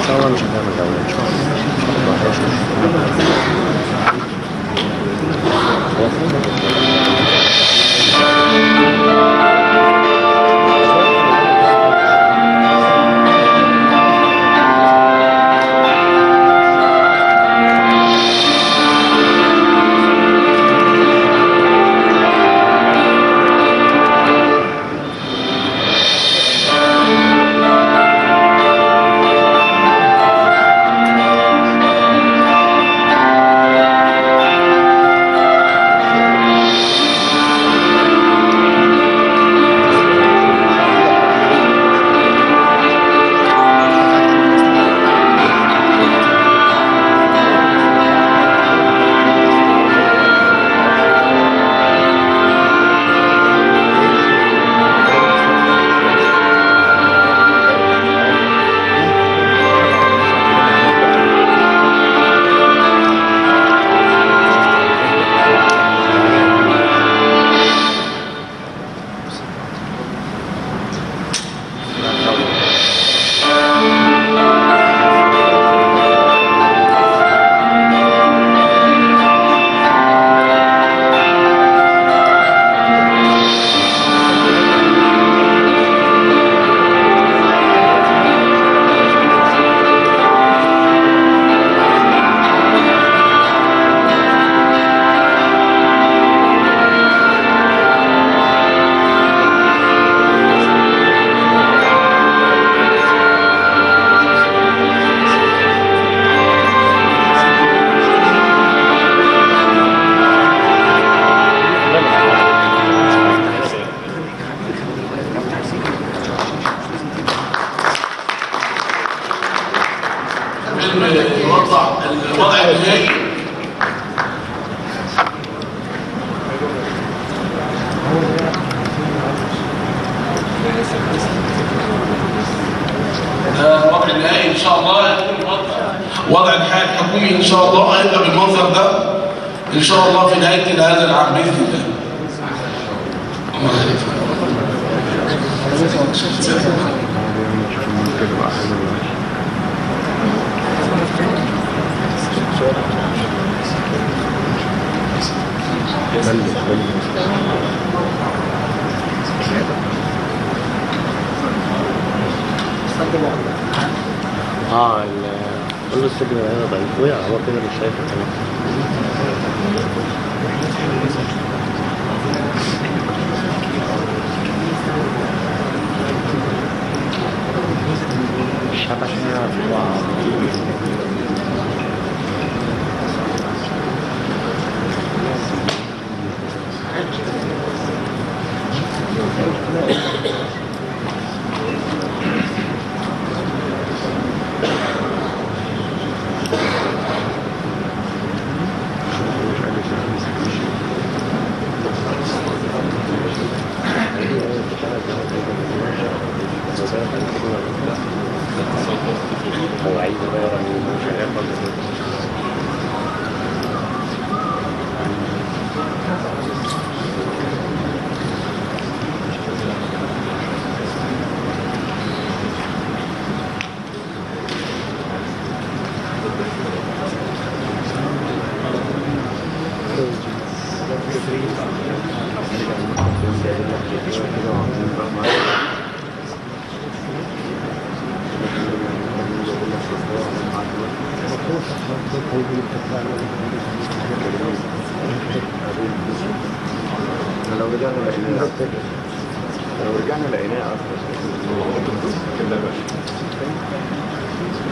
شاء الله مش هنعمل دولة ان شاء الله نوضح الوضع النهائي ده الوضع النهائي ان شاء الله هيكون وضع وضع الحياه الحكومي ان شاء الله هيبقى بالمنظر ده ان شاء الله في نهايه هذا العام باذن الله الله يخليك. اه ال- كل السجن هنا ضعيف وقع هو كده مش شايف الكلام مش عارف عشان يعرف هو هو عايز يغير مش هياخد لو رجعنا لقيناه لو رجعنا لقيناه اصلا